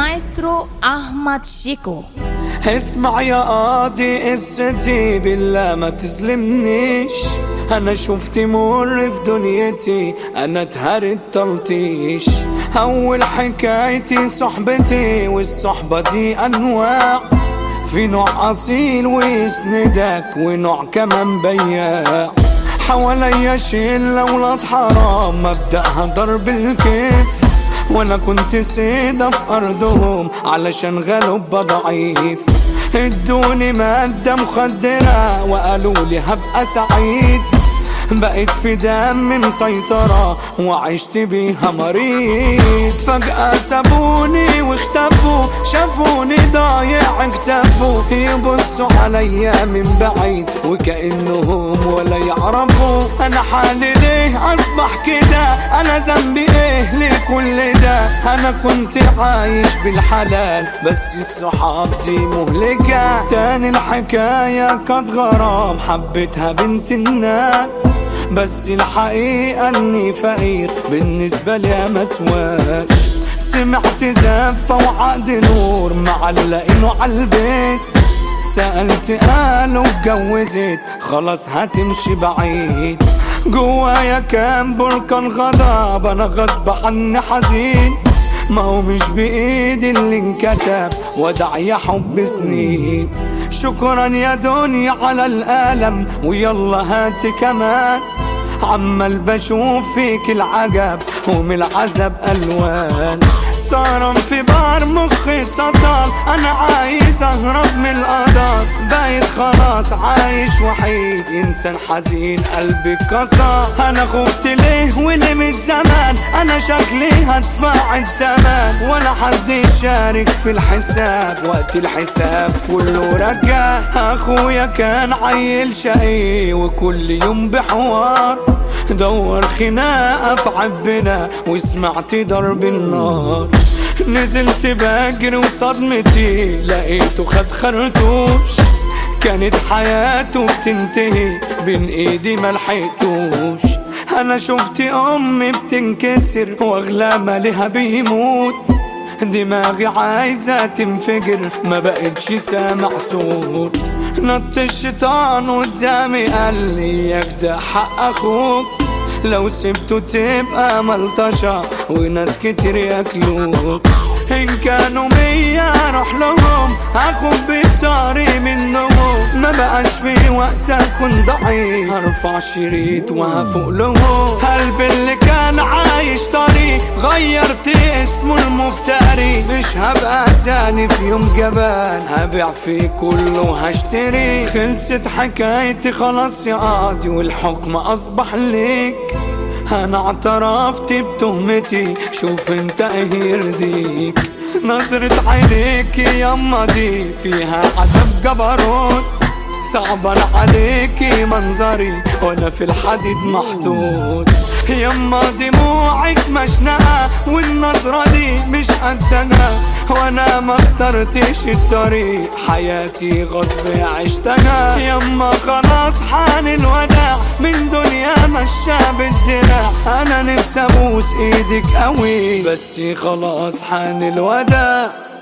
المايسترو أحمد شيكو اسمع يا قاضي قصتي بالله ما تظلمنيش انا شفت مر في دنيتي انا اتهرت تلطيش اول حكايتي صحبتي والصحبة دي انواع في نوع اصيل ويسندك ونوع كمان بياع حواليا شلة ولاد حرام مبدأها ضرب الكيف وانا كنت سيدة في ارضهم علشان غلب ضعيف ادوني مادة مخدرة وقالوا لي هبقى سعيد بقيت في دمي مسيطرة وعشت بيها مريض فجأة سابوني واختفوا شافوني ضايع اكتفوا يبصوا عليا من بعيد وكأنهم ولا يعرفوا انا حالي ليه اصبح كده انا ذنبي ايه لكل ده انا كنت عايش بالحلال بس الصحاب دي مهلكة تاني الحكاية كانت غرام حبيتها بنت الناس بس الحقيقة اني فقير بالنسبة لي مسواش سمعت زفة وعقد نور معلقينه عالبيت سألت قالوا اتجوزت خلاص هتمشي بعيد جوايا كان بركان غضب انا غصب عني حزين ما هو مش بايدي اللي انكتب ودع يا حب سنين شكرا يا دنيا على الالم ويلا هاتي كمان عمال بشوف فيك العجب ومن العذب الوان صار في بار مخي سطل انا عايز اهرب من القدر بقيت خلاص عايش وحيد انسان حزين قلبي كسر انا خفت ليه وليه من زمان انا شكلي هدفع الثمن ولا حد يشارك في الحساب وقت الحساب كله رجع اخويا كان عيل شقي وكل يوم بحوار دور خناقة في عبنا وسمعت ضرب النار نزلت بجري وصدمتي لقيته خد خرطوش كانت حياته بتنتهي بين ايدي ملحقتوش انا شفت امي بتنكسر واغلى مالها بيموت دماغي عايزة تنفجر ما بقتش سامع صوت نط الشيطان قدامي قال لي ياك ده حق اخوك لو سبته تبقى ملطشة وناس كتير ياكلوك إن كانوا مية روح لهم هاخد بالطريق منهم ما بقاش في وقت أكون ضعيف هرفع شريط وهفوق لهم قلبي اللي كان عايش طريق غيرت اسمه المفتري مش هبقى تاني في يوم جبان هبيع في كله هشتري خلصت حكايتي خلاص يا قاضي والحكم أصبح ليك انا اعترفت بتهمتي شوف انت ايه يرضيك نظرة عينيك يما دي فيها عذاب جبروت صعبان عليكي منظري وانا في الحديد محطوط يما دموعك مشنقة والنظرة دي مش قدنا وانا ما اخترتش الطريق حياتي غصب عشتها يما خلاص حان الوداع من دنيا مشى بالدراع انا نفسي ابوس ايدك قوي بس خلاص حان الوداع